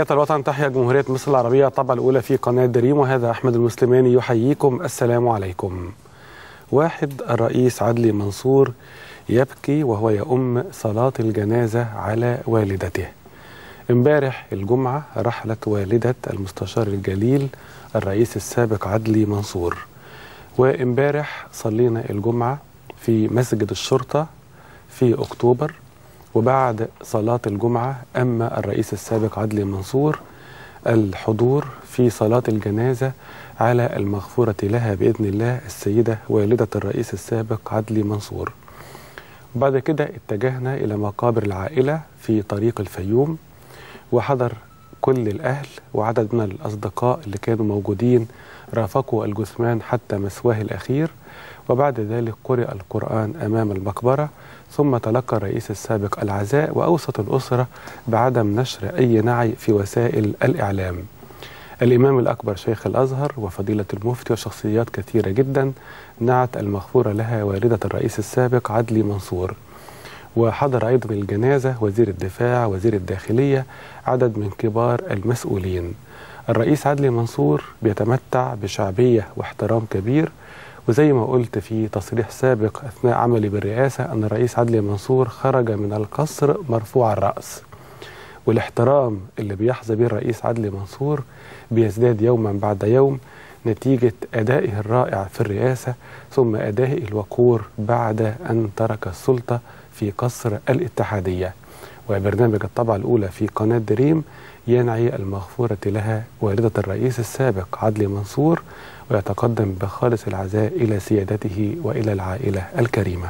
تحية الوطن تحيا جمهورية مصر العربية الطبعة الأولى في قناة دريم وهذا أحمد المسلماني يحييكم السلام عليكم واحد الرئيس عدلي منصور يبكي وهو يؤم صلاة الجنازة على والدته امبارح الجمعة رحلت والدة المستشار الجليل الرئيس السابق عدلي منصور وامبارح صلينا الجمعة في مسجد الشرطة في أكتوبر وبعد صلاة الجمعة أما الرئيس السابق عدلي منصور الحضور في صلاة الجنازة على المغفورة لها بإذن الله السيدة والدة الرئيس السابق عدلي منصور وبعد كده اتجهنا إلى مقابر العائلة في طريق الفيوم وحضر كل الأهل وعدد من الأصدقاء اللي كانوا موجودين رافقوا الجثمان حتى مسواه الأخير وبعد ذلك قرئ القرآن أمام المقبرة ثم تلقى الرئيس السابق العزاء وأوصت الأسرة بعدم نشر أي نعي في وسائل الإعلام الإمام الأكبر شيخ الأزهر وفضيلة المفتي وشخصيات كثيرة جدا نعت المغفورة لها والدة الرئيس السابق عدلي منصور وحضر أيضا الجنازة وزير الدفاع وزير الداخلية عدد من كبار المسؤولين الرئيس عدلي منصور بيتمتع بشعبية واحترام كبير وزي ما قلت في تصريح سابق أثناء عملي بالرئاسة أن الرئيس عدلي منصور خرج من القصر مرفوع الرأس والاحترام اللي بيحظى به الرئيس عدلي منصور بيزداد يوما بعد يوم نتيجة أدائه الرائع في الرئاسة ثم أدائه الوقور بعد أن ترك السلطة في قصر الاتحادية وبرنامج الطبعة الأولى في قناة دريم ينعي المغفورة لها والدة الرئيس السابق عدلي منصور ويتقدم بخالص العزاء إلى سيادته وإلى العائلة الكريمة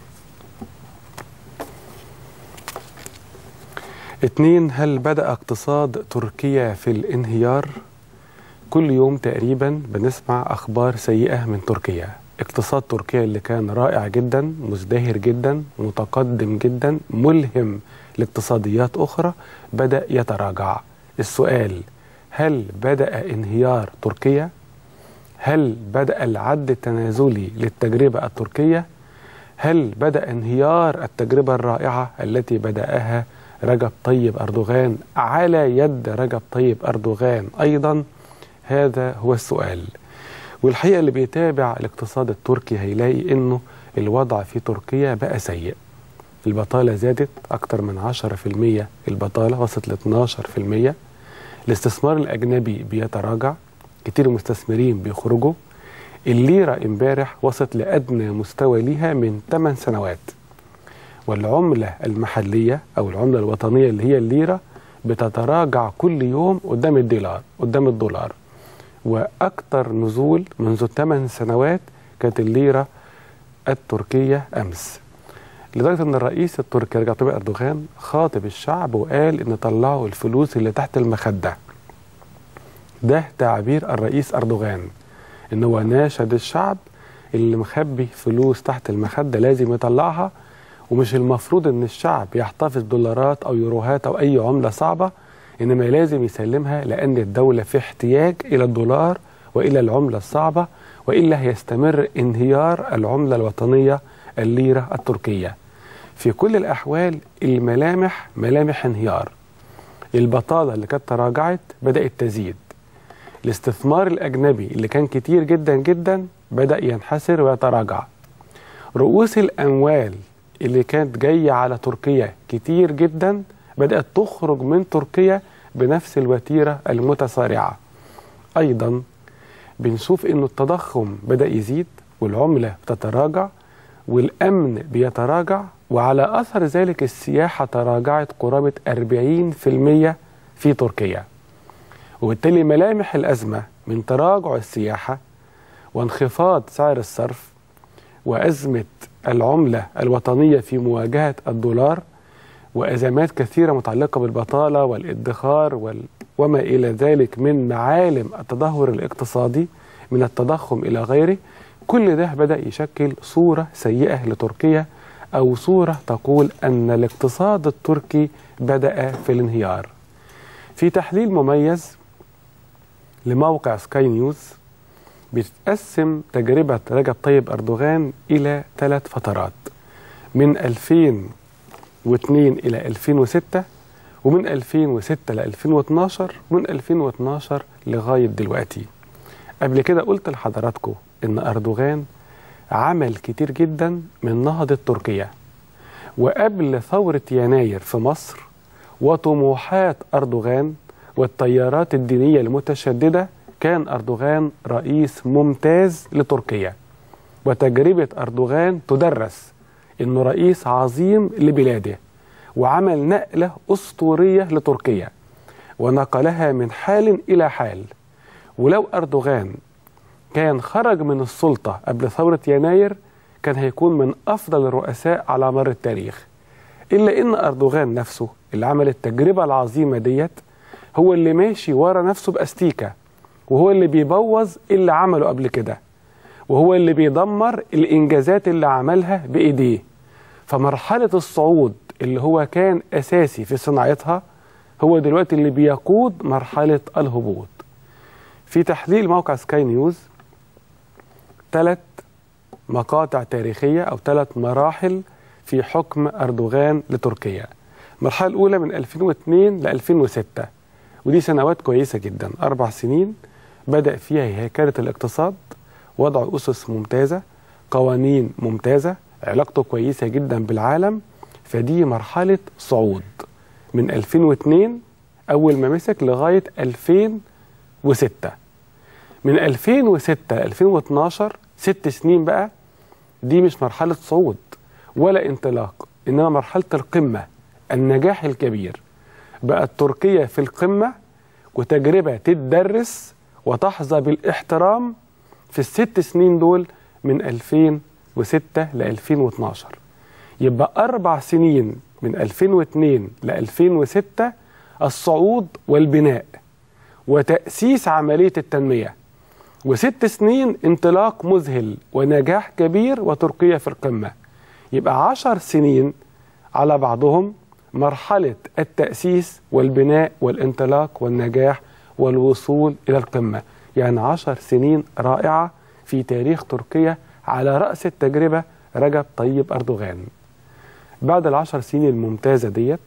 اتنين هل بدأ اقتصاد تركيا في الانهيار؟ كل يوم تقريبا بنسمع أخبار سيئة من تركيا اقتصاد تركيا اللي كان رائع جدا مزدهر جدا متقدم جدا ملهم لاقتصاديات أخرى بدأ يتراجع السؤال هل بدأ انهيار تركيا؟ هل بدأ العد التنازلي للتجربة التركية؟ هل بدأ انهيار التجربة الرائعة التي بدأها رجب طيب أردوغان على يد رجب طيب أردوغان أيضا؟ هذا هو السؤال والحقيقة اللي بيتابع الاقتصاد التركي هيلاقي انه الوضع في تركيا بقى سيء البطالة زادت أكتر من 10% البطالة وصلت ل 12% الاستثمار الأجنبي بيتراجع كتير مستثمرين بيخرجوا الليرة امبارح وصلت لأدنى مستوى ليها من 8 سنوات والعملة المحلية أو العملة الوطنية اللي هي الليرة بتتراجع كل يوم قدام الدولار قدام الدولار وأكثر نزول منذ 8 سنوات كانت الليرة التركية أمس لدرجة أن الرئيس التركي رجب طيب أردوغان خاطب الشعب وقال إن طلعوا الفلوس اللي تحت المخدة ده تعبير الرئيس أردوغان إن هو ناشد الشعب اللي مخبي فلوس تحت المخدة لازم يطلعها ومش المفروض إن الشعب يحتفظ دولارات أو يوروهات أو أي عملة صعبة إنما لازم يسلمها لأن الدولة في احتياج إلى الدولار وإلى العملة الصعبة وإلا هيستمر انهيار العملة الوطنية الليرة التركية في كل الأحوال الملامح ملامح انهيار البطالة اللي كانت تراجعت بدأت تزيد الاستثمار الأجنبي اللي كان كتير جدا جدا بدأ ينحسر ويتراجع رؤوس الأموال اللي كانت جاية على تركيا كتير جدا بدأت تخرج من تركيا بنفس الوتيرة المتسارعة أيضا بنشوف أن التضخم بدأ يزيد والعملة بتتراجع والأمن بيتراجع وعلى أثر ذلك السياحة تراجعت قرابة 40% في تركيا وبالتالي ملامح الأزمة من تراجع السياحة وانخفاض سعر الصرف وأزمة العملة الوطنية في مواجهة الدولار وأزمات كثيرة متعلقة بالبطالة والادخار وال... وما إلى ذلك من معالم التدهور الاقتصادي من التضخم إلى غيره كل ده بدأ يشكل صورة سيئة لتركيا أو صورة تقول أن الاقتصاد التركي بدأ في الانهيار في تحليل مميز لموقع سكاي نيوز بتقسم تجربة رجب طيب أردوغان إلى ثلاث فترات من 2002 إلى 2006 ومن 2006 ل 2012 ومن 2012 لغاية دلوقتي قبل كده قلت لحضراتكم إن أردوغان عمل كتير جدا من نهضة تركيا وقبل ثورة يناير في مصر وطموحات أردوغان والتيارات الدينية المتشددة كان أردوغان رئيس ممتاز لتركيا وتجربة أردوغان تدرس إنه رئيس عظيم لبلاده وعمل نقلة أسطورية لتركيا ونقلها من حال إلى حال ولو أردوغان كان خرج من السلطة قبل ثورة يناير كان هيكون من أفضل الرؤساء على مر التاريخ إلا إن أردوغان نفسه اللي عمل التجربة العظيمة ديت هو اللي ماشي ورا نفسه بأستيكة وهو اللي بيبوظ اللي عمله قبل كده وهو اللي بيدمر الإنجازات اللي عملها بإيديه فمرحلة الصعود اللي هو كان أساسي في صناعتها هو دلوقتي اللي بيقود مرحلة الهبوط في تحليل موقع سكاي نيوز ثلاث مقاطع تاريخية أو ثلاث مراحل في حكم أردوغان لتركيا المرحلة الأولى من 2002 ل 2006 ودي سنوات كويسة جدا أربع سنين بدأ فيها هيكلة الاقتصاد وضع أسس ممتازة قوانين ممتازة علاقته كويسة جدا بالعالم فدي مرحلة صعود من 2002 أول ما مسك لغاية 2006 من 2006 ل 2012 ست سنين بقى دي مش مرحلة صعود ولا انطلاق إنما مرحلة القمة النجاح الكبير بقت تركيا في القمة وتجربة تدرس وتحظى بالاحترام في الست سنين دول من 2006 ل 2012 يبقى أربع سنين من 2002 ل 2006 الصعود والبناء وتأسيس عملية التنمية وست سنين انطلاق مذهل ونجاح كبير وتركيا في القمة يبقى عشر سنين على بعضهم مرحلة التأسيس والبناء والانطلاق والنجاح والوصول إلى القمة يعني عشر سنين رائعة في تاريخ تركيا على رأس التجربة رجب طيب أردوغان بعد العشر سنين الممتازة ديت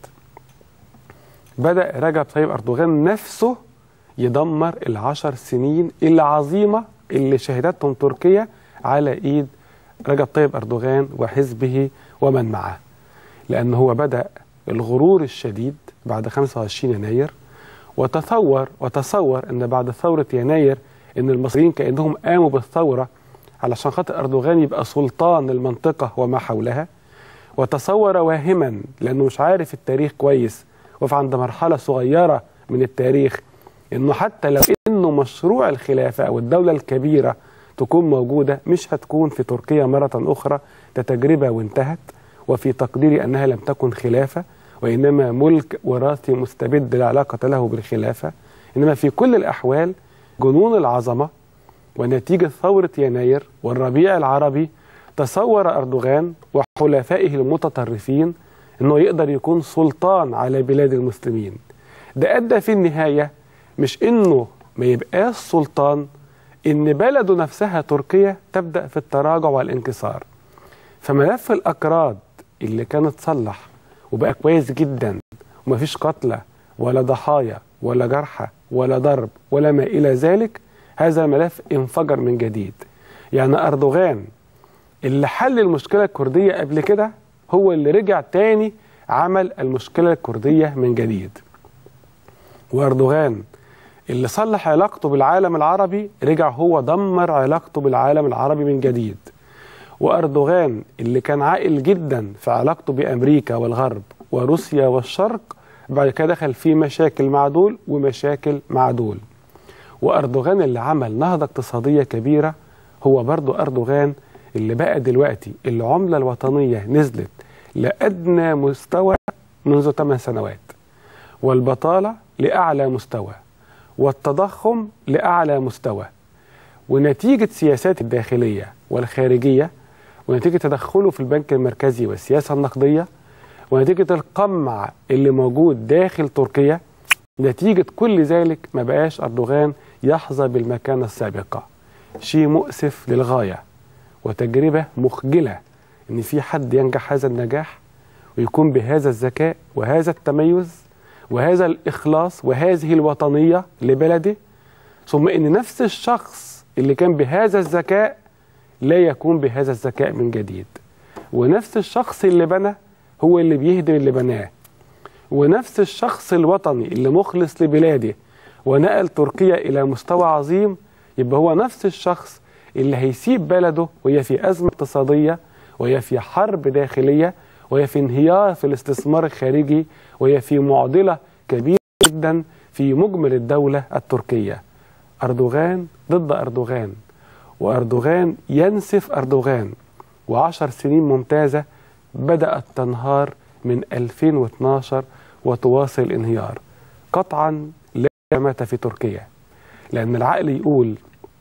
بدأ رجب طيب أردوغان نفسه يدمر العشر سنين العظيمة اللي شهدتهم تركيا على إيد رجب طيب أردوغان وحزبه ومن معه لأن هو بدأ الغرور الشديد بعد 25 يناير وتصور وتصور أن بعد ثورة يناير أن المصريين كأنهم قاموا بالثورة علشان خاطر أردوغان يبقى سلطان المنطقة وما حولها وتصور واهما لأنه مش عارف التاريخ كويس وفي عند مرحلة صغيرة من التاريخ انه حتى لو انه مشروع الخلافه او الدوله الكبيره تكون موجوده مش هتكون في تركيا مره اخرى تجربه وانتهت وفي تقديري انها لم تكن خلافه وانما ملك وراثي مستبد لا علاقه له بالخلافه انما في كل الاحوال جنون العظمه ونتيجه ثوره يناير والربيع العربي تصور اردوغان وحلفائه المتطرفين انه يقدر يكون سلطان على بلاد المسلمين ده ادى في النهايه مش انه ما يبقاش سلطان ان بلده نفسها تركيا تبدا في التراجع والانكسار فملف الاكراد اللي كان اتصلح وبقى كويس جدا ومفيش قتلى ولا ضحايا ولا جرحى ولا ضرب ولا ما الى ذلك هذا الملف انفجر من جديد يعني اردوغان اللي حل المشكله الكرديه قبل كده هو اللي رجع تاني عمل المشكله الكرديه من جديد واردوغان اللي صلح علاقته بالعالم العربي رجع هو دمر علاقته بالعالم العربي من جديد وأردوغان اللي كان عاقل جدا في علاقته بأمريكا والغرب وروسيا والشرق بعد كده دخل في مشاكل مع دول ومشاكل مع دول وأردوغان اللي عمل نهضة اقتصادية كبيرة هو برضو أردوغان اللي بقى دلوقتي العملة الوطنية نزلت لأدنى مستوى منذ 8 سنوات والبطالة لأعلى مستوى والتضخم لأعلى مستوى ونتيجة سياسات الداخلية والخارجية ونتيجة تدخله في البنك المركزي والسياسة النقدية ونتيجة القمع اللي موجود داخل تركيا نتيجة كل ذلك ما بقاش أردوغان يحظى بالمكانة السابقة شيء مؤسف للغاية وتجربة مخجلة إن في حد ينجح هذا النجاح ويكون بهذا الذكاء وهذا التميز وهذا الإخلاص وهذه الوطنية لبلده ثم إن نفس الشخص اللي كان بهذا الذكاء لا يكون بهذا الذكاء من جديد ونفس الشخص اللي بنى هو اللي بيهدم اللي بناه ونفس الشخص الوطني اللي مخلص لبلاده ونقل تركيا إلى مستوى عظيم يبقى هو نفس الشخص اللي هيسيب بلده وهي في أزمة اقتصادية وهي في حرب داخلية وهي في انهيار في الاستثمار الخارجي وهي في معضلة كبيرة جدا في مجمل الدولة التركية أردوغان ضد أردوغان وأردوغان ينسف أردوغان وعشر سنين ممتازة بدأت تنهار من 2012 وتواصل الانهيار قطعا لا مات في تركيا لأن العقل يقول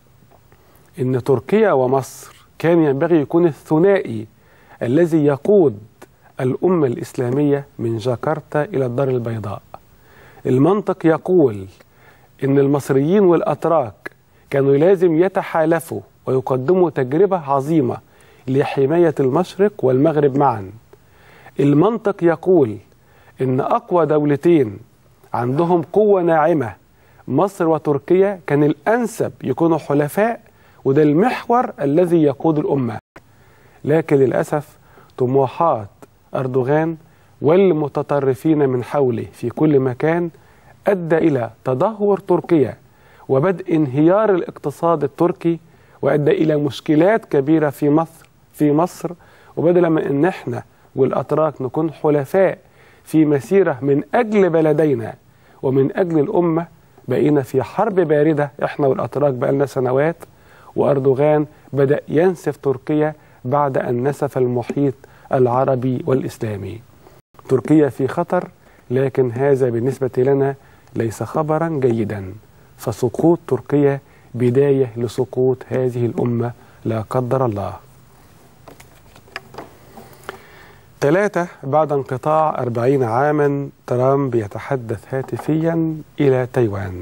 إن تركيا ومصر كان ينبغي يكون الثنائي الذي يقود الأمة الإسلامية من جاكرتا إلى الدار البيضاء المنطق يقول إن المصريين والأتراك كانوا لازم يتحالفوا ويقدموا تجربة عظيمة لحماية المشرق والمغرب معا المنطق يقول إن أقوى دولتين عندهم قوة ناعمة مصر وتركيا كان الأنسب يكونوا حلفاء وده المحور الذي يقود الأمة لكن للأسف طموحات أردوغان والمتطرفين من حوله في كل مكان أدى إلى تدهور تركيا وبدء انهيار الاقتصاد التركي وأدى إلى مشكلات كبيرة في مصر في مصر وبدلا من أن احنا والأتراك نكون حلفاء في مسيرة من أجل بلدينا ومن أجل الأمة بقينا في حرب باردة احنا والأتراك بقالنا سنوات وأردوغان بدأ ينسف تركيا بعد أن نسف المحيط العربي والإسلامي تركيا في خطر لكن هذا بالنسبة لنا ليس خبرا جيدا فسقوط تركيا بداية لسقوط هذه الأمة لا قدر الله ثلاثة بعد انقطاع أربعين عاما ترامب يتحدث هاتفيا إلى تايوان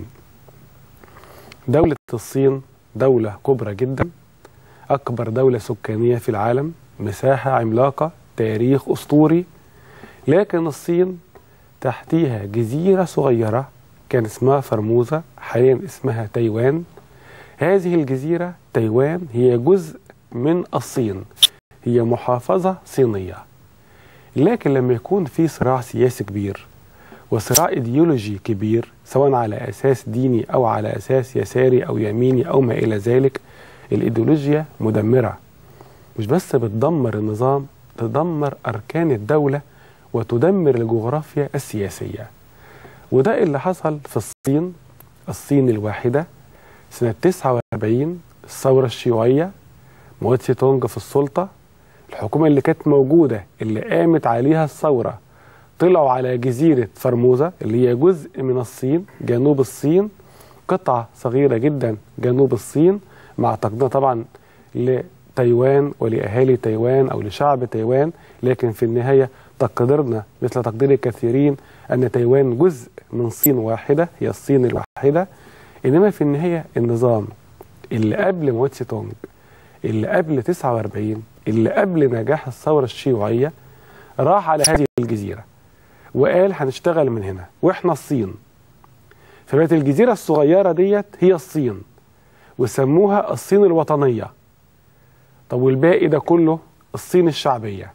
دولة الصين دولة كبرى جدا أكبر دولة سكانية في العالم مساحة عملاقة تاريخ أسطوري لكن الصين تحتيها جزيرة صغيرة كان اسمها فرموزة حاليا اسمها تايوان هذه الجزيرة تايوان هي جزء من الصين هي محافظة صينية لكن لما يكون في صراع سياسي كبير وصراع ايديولوجي كبير سواء على اساس ديني او على اساس يساري او يميني او ما الى ذلك الايديولوجيا مدمره مش بس بتدمر النظام تدمر اركان الدوله وتدمر الجغرافيا السياسيه وده اللي حصل في الصين الصين الواحده سنه 49 الثوره الشيوعيه موتسي تونج في السلطه الحكومه اللي كانت موجوده اللي قامت عليها الثوره طلعوا على جزيرة فرموزة اللي هي جزء من الصين جنوب الصين قطعة صغيرة جدا جنوب الصين مع تقديرنا طبعا لتايوان ولأهالي تايوان أو لشعب تايوان لكن في النهاية تقديرنا مثل تقدير الكثيرين أن تايوان جزء من صين واحدة هي الصين الواحدة إنما في النهاية النظام اللي قبل موتسي تونج اللي قبل 49 اللي قبل نجاح الثورة الشيوعية راح على هذه الجزيرة وقال هنشتغل من هنا واحنا الصين فبقت الجزيرة الصغيرة ديت هي الصين وسموها الصين الوطنية طب والباقي ده كله الصين الشعبية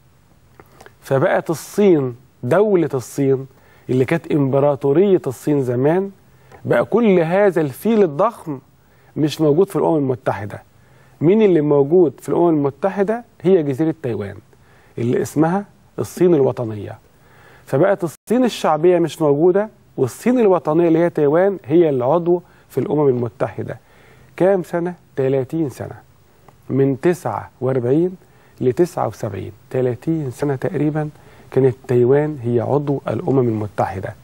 فبقت الصين دولة الصين اللي كانت إمبراطورية الصين زمان بقى كل هذا الفيل الضخم مش موجود في الأمم المتحدة مين اللي موجود في الأمم المتحدة هي جزيرة تايوان اللي اسمها الصين الوطنية فبقت الصين الشعبية مش موجودة والصين الوطنية اللي هي تايوان هي العضو في الأمم المتحدة كام سنة؟ 30 سنة من 49 ل 79 30 سنة تقريبا كانت تايوان هي عضو الأمم المتحدة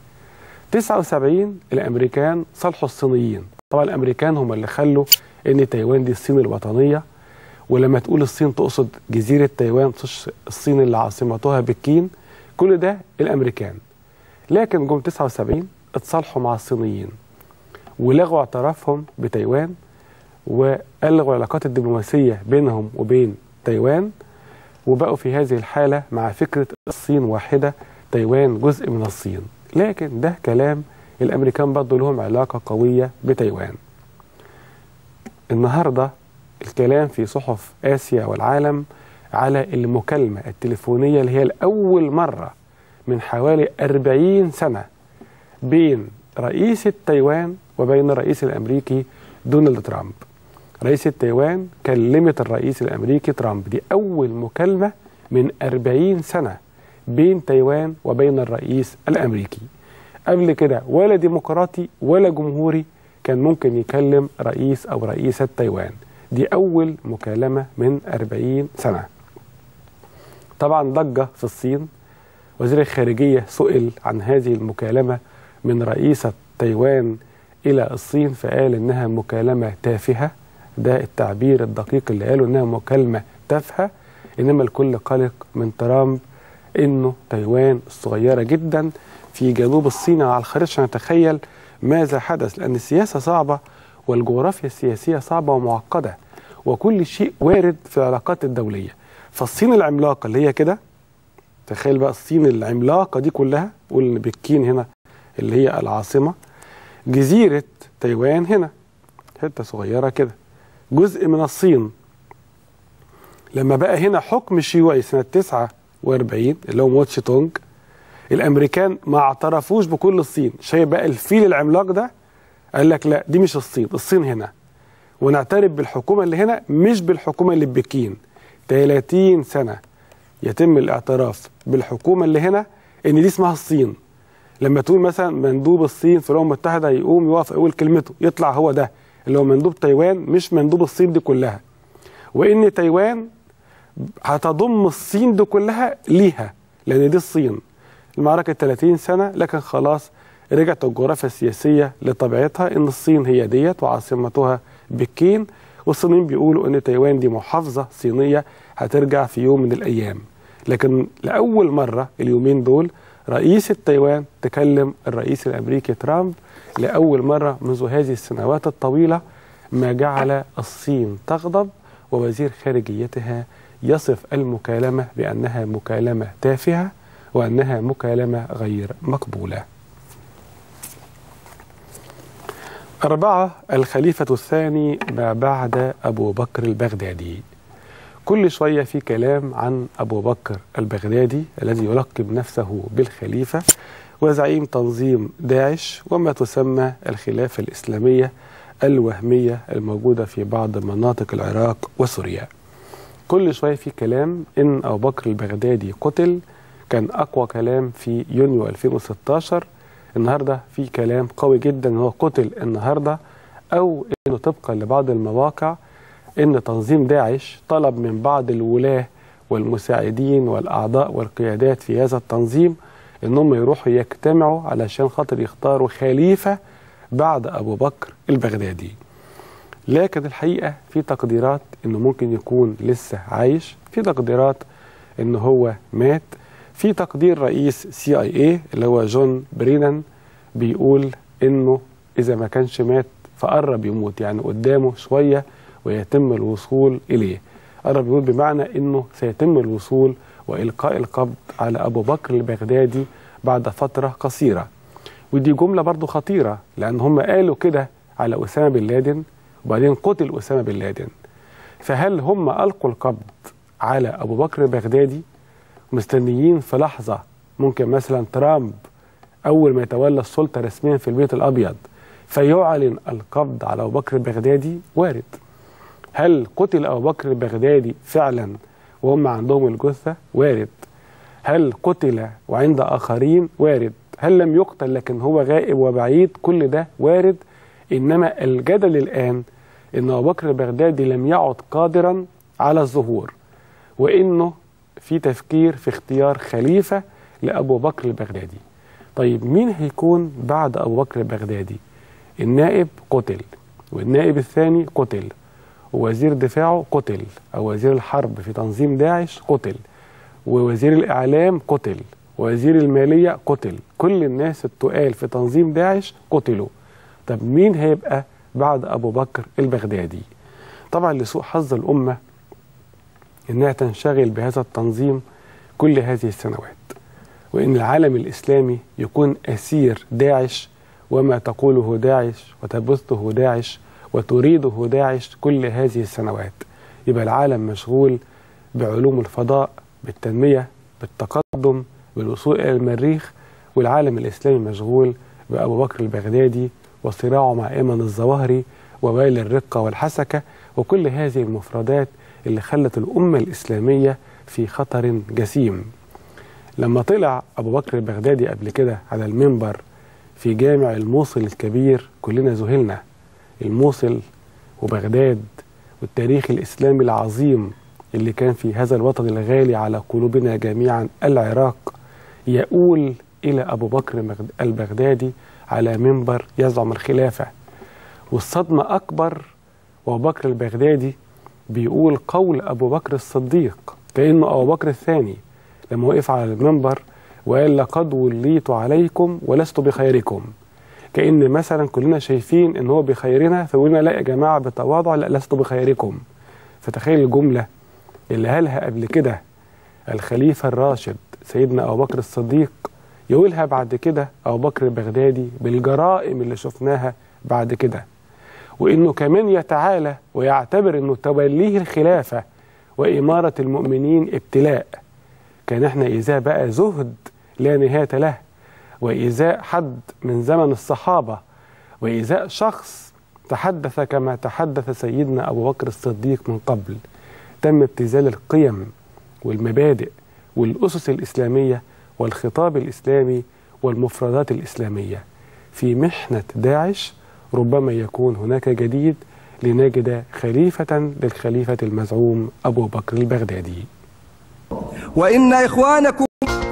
79 الأمريكان صالحوا الصينيين طبعا الأمريكان هم اللي خلوا إن تايوان دي الصين الوطنية ولما تقول الصين تقصد جزيرة تايوان الصين اللي عاصمتها بكين كل ده الامريكان لكن جم 79 اتصالحوا مع الصينيين ولغوا اعترافهم بتايوان والغوا العلاقات الدبلوماسيه بينهم وبين تايوان وبقوا في هذه الحاله مع فكره الصين واحده تايوان جزء من الصين لكن ده كلام الامريكان برضه لهم علاقه قويه بتايوان النهارده الكلام في صحف اسيا والعالم على المكالمه التليفونيه اللي هي لاول مره من حوالي 40 سنه بين رئيس تايوان وبين الرئيس الامريكي دونالد ترامب رئيس تايوان كلمت الرئيس الامريكي ترامب دي اول مكالمه من 40 سنه بين تايوان وبين الرئيس الامريكي قبل كده ولا ديمقراطي ولا جمهوري كان ممكن يكلم رئيس او رئيسه تايوان دي اول مكالمه من 40 سنه طبعا ضجه في الصين وزير الخارجيه سئل عن هذه المكالمه من رئيسه تايوان الى الصين فقال انها مكالمه تافهه ده التعبير الدقيق اللي قاله انها مكالمه تافهه انما الكل قلق من ترامب انه تايوان الصغيره جدا في جنوب الصين على الخريطه عشان نتخيل ماذا حدث لان السياسه صعبه والجغرافيا السياسيه صعبه ومعقده وكل شيء وارد في العلاقات الدوليه فالصين العملاقه اللي هي كده تخيل بقى الصين العملاقه دي كلها والبكين هنا اللي هي العاصمه جزيره تايوان هنا حته صغيره كده جزء من الصين لما بقى هنا حكم شيوعي سنه 49 اللي هو موتش تونج الامريكان ما اعترفوش بكل الصين شايف بقى الفيل العملاق ده قال لك لا دي مش الصين الصين هنا ونعترف بالحكومه اللي هنا مش بالحكومه اللي في بكين 30 سنه يتم الاعتراف بالحكومه اللي هنا ان دي اسمها الصين لما تقول مثلا مندوب الصين في الامم المتحده يقوم يقف يقول كلمته يطلع هو ده اللي هو مندوب تايوان مش مندوب الصين دي كلها وان تايوان هتضم الصين دي كلها ليها لان دي الصين المعركه 30 سنه لكن خلاص رجعت الجغرافيا السياسيه لطبيعتها ان الصين هي ديت وعاصمتها بكين والصينيين بيقولوا ان تايوان دي محافظه صينيه هترجع في يوم من الايام لكن لاول مره اليومين دول رئيس تايوان تكلم الرئيس الامريكي ترامب لاول مره منذ هذه السنوات الطويله ما جعل الصين تغضب ووزير خارجيتها يصف المكالمه بانها مكالمه تافهه وانها مكالمه غير مقبوله. أربعة الخليفة الثاني ما بعد أبو بكر البغدادي كل شوية في كلام عن أبو بكر البغدادي الذي يلقب نفسه بالخليفة وزعيم تنظيم داعش وما تسمى الخلافة الإسلامية الوهمية الموجودة في بعض مناطق العراق وسوريا كل شوية في كلام إن أبو بكر البغدادي قتل كان أقوى كلام في يونيو 2016 النهارده في كلام قوي جدا ان هو قتل النهارده او انه طبقا لبعض المواقع ان تنظيم داعش طلب من بعض الولاه والمساعدين والاعضاء والقيادات في هذا التنظيم انهم يروحوا يجتمعوا علشان خاطر يختاروا خليفه بعد ابو بكر البغدادي. لكن الحقيقه في تقديرات انه ممكن يكون لسه عايش، في تقديرات انه هو مات، في تقدير رئيس سي اي اي اللي هو جون برينان بيقول انه اذا ما كانش مات فقرب يموت يعني قدامه شويه ويتم الوصول اليه قرب يموت بمعنى انه سيتم الوصول والقاء القبض على ابو بكر البغدادي بعد فتره قصيره ودي جمله برضو خطيره لان هم قالوا كده على اسامه بن لادن وبعدين قتل اسامه بن لادن فهل هم القوا القبض على ابو بكر البغدادي مستنيين في لحظة ممكن مثلا ترامب أول ما يتولى السلطة رسميا في البيت الأبيض فيعلن القبض على أبو بكر البغدادي وارد هل قتل أبو بكر البغدادي فعلا وهم عندهم الجثة وارد هل قتل وعند آخرين وارد هل لم يقتل لكن هو غائب وبعيد كل ده وارد إنما الجدل الآن إن أبو بكر البغدادي لم يعد قادرا على الظهور وإنه في تفكير في اختيار خليفة لأبو بكر البغدادي طيب مين هيكون بعد أبو بكر البغدادي النائب قتل والنائب الثاني قتل ووزير دفاعه قتل أو وزير الحرب في تنظيم داعش قتل ووزير الإعلام قتل ووزير المالية قتل كل الناس التقال في تنظيم داعش قتلوا طب مين هيبقى بعد أبو بكر البغدادي طبعا لسوء حظ الأمة انها تنشغل بهذا التنظيم كل هذه السنوات وإن العالم الإسلامي يكون أسير داعش وما تقوله داعش وتبثه داعش وتريده داعش كل هذه السنوات يبقى العالم مشغول بعلوم الفضاء بالتنمية بالتقدم بالوصول إلى المريخ والعالم الإسلامي مشغول بأبو بكر البغدادي وصراعه مع أيمن الظواهري وويل الرقة والحسكة وكل هذه المفردات اللي خلت الأمة الإسلامية في خطر جسيم لما طلع أبو بكر البغدادي قبل كده على المنبر في جامع الموصل الكبير كلنا ذهلنا الموصل وبغداد والتاريخ الإسلامي العظيم اللي كان في هذا الوطن الغالي على قلوبنا جميعا العراق يؤول إلى أبو بكر البغدادي على منبر يزعم الخلافة والصدمة أكبر وأبو بكر البغدادي بيقول قول أبو بكر الصديق كأنه أبو بكر الثاني لما وقف على المنبر وقال لقد وليت عليكم ولست بخيركم كأن مثلا كلنا شايفين ان هو بخيرنا فقلنا لا يا جماعة بتواضع لا لست بخيركم فتخيل الجملة اللي قالها قبل كده الخليفة الراشد سيدنا أبو بكر الصديق يقولها بعد كده أبو بكر البغدادي بالجرائم اللي شفناها بعد كده وإنه كمان يتعالى ويعتبر إنه توليه الخلافة وإمارة المؤمنين ابتلاء كان احنا إذا بقى زهد لا نهاية له وإزاء حد من زمن الصحابة وإزاء شخص تحدث كما تحدث سيدنا أبو بكر الصديق من قبل تم ابتذال القيم والمبادئ والأسس الإسلامية والخطاب الإسلامي والمفردات الإسلامية في محنة داعش ربما يكون هناك جديد لنجد خليفة للخليفة المزعوم أبو بكر البغدادي وإن إخوانكم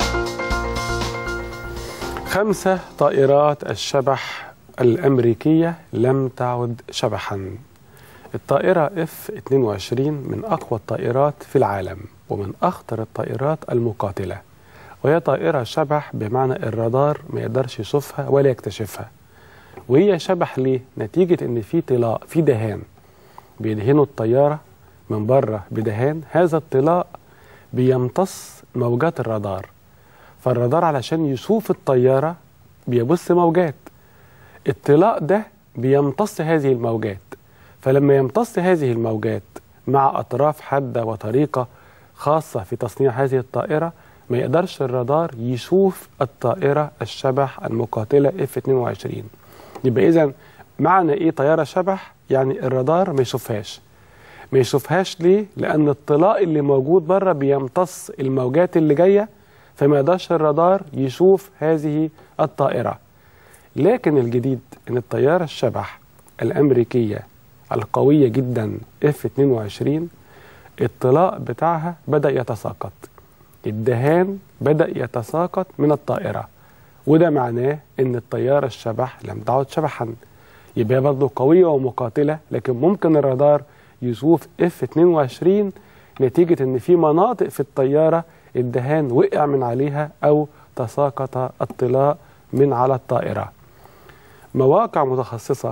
خمسة طائرات الشبح الأمريكية لم تعد شبحا الطائرة F-22 من أقوى الطائرات في العالم ومن أخطر الطائرات المقاتلة وهي طائرة شبح بمعنى الرادار ما يقدرش يشوفها ولا يكتشفها وهي شبح ليه؟ نتيجة إن في طلاء في دهان بيدهنوا الطيارة من بره بدهان هذا الطلاء بيمتص موجات الرادار فالرادار علشان يشوف الطيارة بيبص موجات الطلاء ده بيمتص هذه الموجات فلما يمتص هذه الموجات مع أطراف حادة وطريقة خاصة في تصنيع هذه الطائرة ما يقدرش الرادار يشوف الطائرة الشبح المقاتلة F-22 يبقى إذا معنى إيه طيارة شبح؟ يعني الرادار ما يشوفهاش ما يشوفهاش ليه؟ لأن الطلاء اللي موجود بره بيمتص الموجات اللي جاية فما يقدرش الرادار يشوف هذه الطائرة لكن الجديد ان الطيارة الشبح الامريكية القوية جدا F-22 الطلاء بتاعها بدأ يتساقط الدهان بدأ يتساقط من الطائرة وده معناه ان الطيارة الشبح لم تعد شبحا يبقى برضه قوية ومقاتلة لكن ممكن الرادار يشوف F-22 نتيجة ان في مناطق في الطيارة الدهان وقع من عليها أو تساقط الطلاء من على الطائرة مواقع متخصصة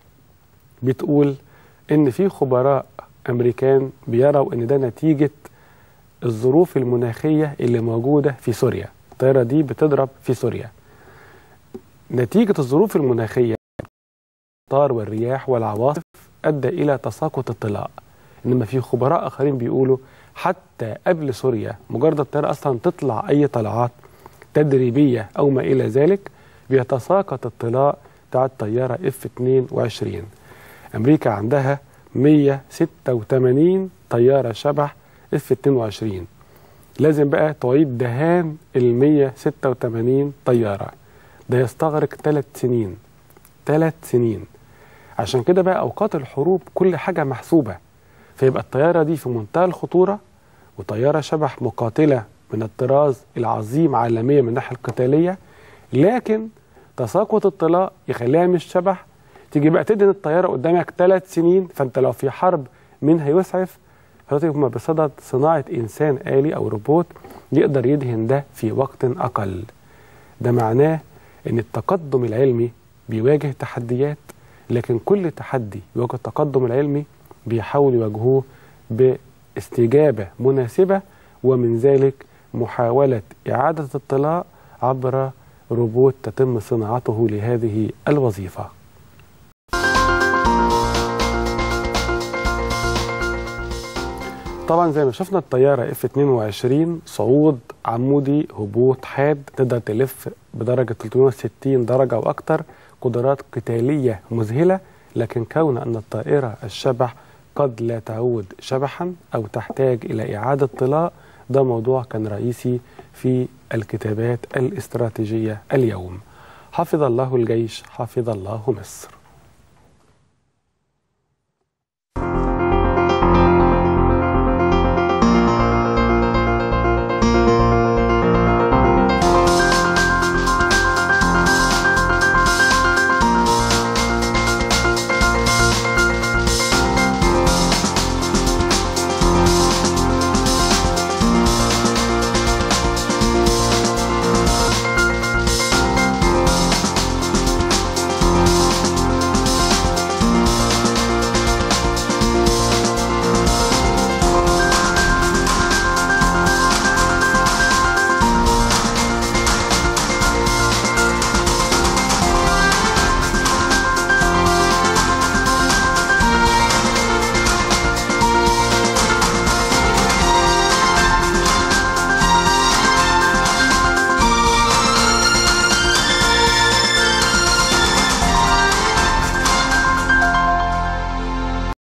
بتقول إن في خبراء أمريكان بيروا إن ده نتيجة الظروف المناخية اللي موجودة في سوريا الطائرة دي بتضرب في سوريا نتيجة الظروف المناخية الأمطار والرياح والعواصف أدى إلى تساقط الطلاء إنما في خبراء آخرين بيقولوا حتى قبل سوريا مجرد الطيارة أصلا تطلع أي طلعات تدريبية أو ما إلى ذلك بيتساقط الطلاء بتاع الطيارة F-22 أمريكا عندها 186 طيارة شبح F-22 لازم بقى تعيد دهان ال 186 طيارة ده يستغرق ثلاث سنين ثلاث سنين عشان كده بقى أوقات الحروب كل حاجة محسوبة فيبقى الطيارة دي في منتهى الخطورة وطيارة شبح مقاتلة من الطراز العظيم عالميا من الناحية القتالية لكن تساقط الطلاء يخليها مش شبح تيجي بقى تدهن الطيارة قدامك ثلاث سنين فانت لو في حرب مين هيسعف فهم بصدد صناعة إنسان آلي أو روبوت يقدر يدهن ده في وقت أقل ده معناه أن التقدم العلمي بيواجه تحديات لكن كل تحدي يواجه التقدم العلمي بيحاولوا يواجهوه باستجابة مناسبة ومن ذلك محاولة إعادة الطلاء عبر روبوت تتم صناعته لهذه الوظيفة طبعا زي ما شفنا الطيارة F-22 صعود عمودي هبوط حاد تقدر تلف بدرجة 360 درجة أو أكثر قدرات قتالية مذهلة لكن كون أن الطائرة الشبح قد لا تعود شبحا أو تحتاج إلى إعادة طلاء ده موضوع كان رئيسي في الكتابات الاستراتيجية اليوم حفظ الله الجيش حفظ الله مصر